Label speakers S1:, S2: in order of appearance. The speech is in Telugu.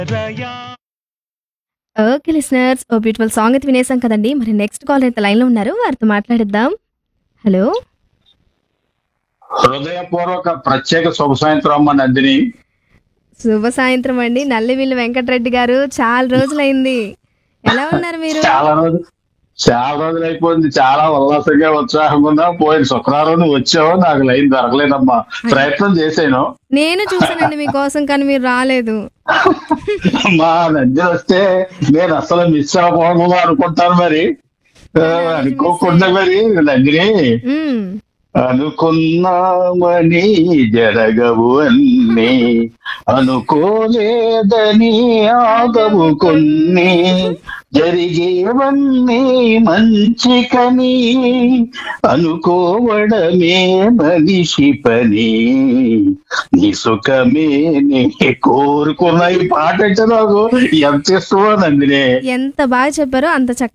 S1: Okay listeners oh beautiful song అయితే వినేసాం కదండి మరి నెక్స్ట్ కాల్ అయితే లైన్లో ఉన్నారు వారితో మాట్లాడిద్దాం హలో
S2: హృదయపూర్వక ప్రత్యేక శుభ సాయంత్రం అమ్మ నందిని
S1: శుభ సాయంత్రం అండి నల్లివిల్లు వెంకటరెడ్డి గారు చాలా రోజులైంది ఎలా ఉన్నారు మీరు
S2: చాలా రోజులు చాలా రోజులు అయిపోయింది చాలా ఉల్లాసంగా ఉత్సాహంగా ఉన్నా పోయిన శుక్రవారం నువ్వు వచ్చావు నాకు లైన్ దొరకలేదమ్మా ప్రయత్నం చేశాను
S1: నేను చూసానండి మీకోసం కానీ మీరు రాలేదు
S2: మా నందిని వస్తే నేను అసలు మిస్ అవ్వకూడదు అనుకుంటాను మరి ఆ, అనుకోకుండా మరి నందిని
S1: మ్మ్.
S2: అనుకున్నామని జరగవు అన్ని అనుకోలేదని ఆగవు కొన్ని జరిగేవన్నీ మంచికని అనుకోవడమే మనిషి పని నీ సుఖమే నీ కోరుకున్న ఈ పాట అంటే నాకు ఎంత ఇష్టమో నందినే
S1: ఎంత బాగా చెప్పారో అంత చక్కగా